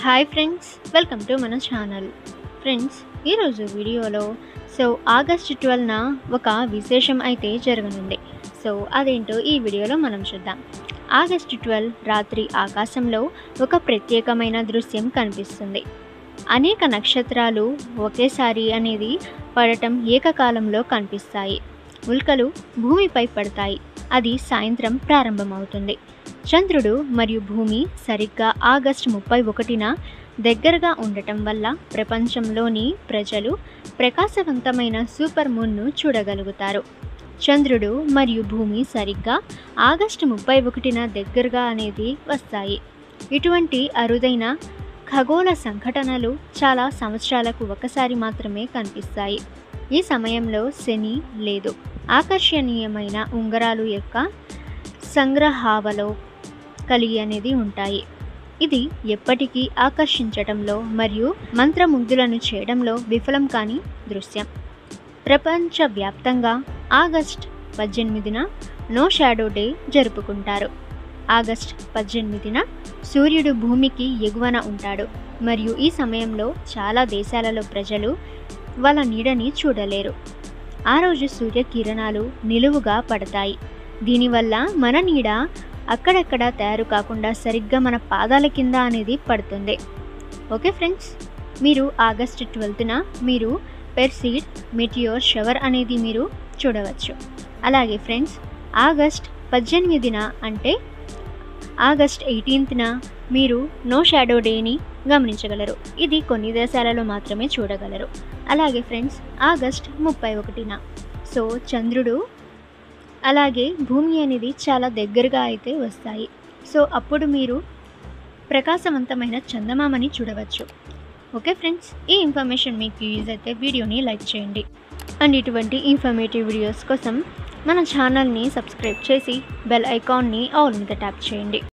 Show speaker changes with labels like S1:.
S1: hi friends welcome to మన channel friends ఈరోజు వీడియోలో సో ఆగస్ట్ ట్వెల్వ్న ఒక విశేషం అయితే జరగనుంది సో అదేంటో ఈ వీడియోలో మనం చూద్దాం ఆగస్ట్ ట్వెల్వ్ రాత్రి ఆకాశంలో ఒక ప్రత్యేకమైన దృశ్యం కనిపిస్తుంది అనేక నక్షత్రాలు ఒకేసారి అనేది పడటం ఏకకాలంలో కనిపిస్తాయి ఉల్కలు భూమిపై పడతాయి అది సాయంత్రం ప్రారంభమవుతుంది చంద్రుడు మరియు భూమి సరిగ్గా ఆగస్టు ముప్పై ఒకటిన దగ్గరగా ఉండటం వల్ల ప్రపంచంలోని ప్రజలు ప్రకాశవంతమైన సూపర్ మూన్ను చూడగలుగుతారు చంద్రుడు మరియు భూమి సరిగ్గా ఆగస్టు ముప్పై ఒకటిన దగ్గరగా అనేది వస్తాయి ఇటువంటి అరుదైన ఖగోళ సంఘటనలు చాలా సంవత్సరాలకు ఒకసారి మాత్రమే కనిపిస్తాయి ఈ సమయంలో శని లేదు ఆకర్షణీయమైన ఉంగరాలు యొక్క సంగ్రహావలో కలిగి అనేది ఉంటాయి ఇది ఎప్పటికీ ఆకర్షించటంలో మరియు మంత్రముగ్ధులను చేయడంలో విఫలం కాని దృశ్యం ప్రపంచవ్యాప్తంగా ఆగస్ట్ పద్దెనిమిదిన నో షాడో డే జరుపుకుంటారు ఆగస్ట్ పద్దెనిమిదిన సూర్యుడు భూమికి ఎగువన ఉంటాడు మరియు ఈ సమయంలో చాలా దేశాలలో ప్రజలు వాళ్ళ నీడని చూడలేరు ఆ రోజు సూర్యకిరణాలు నిలువుగా పడతాయి దీనివల్ల మన నీడ అక్కడక్కడ తయారు కాకుండా సరిగ్గా మన పాదాల కింద అనేది పడుతుంది ఓకే ఫ్రెండ్స్ మీరు ఆగస్ట్ ట్వెల్త్న మీరు పెర్సీడ్ మెటియోర్ షవర్ అనేది మీరు చూడవచ్చు అలాగే ఫ్రెండ్స్ ఆగస్ట్ పద్దెనిమిదిన అంటే ఆగస్ట్ ఎయిటీన్త్న మీరు నో షాడో డేని గమనించగలరు ఇది కొన్ని దేశాలలో మాత్రమే చూడగలరు అలాగే ఫ్రెండ్స్ ఆగస్ట్ ముప్పై ఒకటిన సో చంద్రుడు అలాగే భూమి అనేది చాలా దగ్గరగా అయితే వస్తాయి సో అప్పుడు మీరు ప్రకాశవంతమైన చందమామని చూడవచ్చు ఓకే ఫ్రెండ్స్ ఈ ఇన్ఫర్మేషన్ మీకు యూజ్ అయితే వీడియోని లైక్ చేయండి అండ్ ఇటువంటి ఇన్ఫర్మేటివ్ వీడియోస్ కోసం మన ఛానల్ని సబ్స్క్రైబ్ చేసి బెల్ ఐకాన్ని ఆల్ మీద ట్యాప్ చేయండి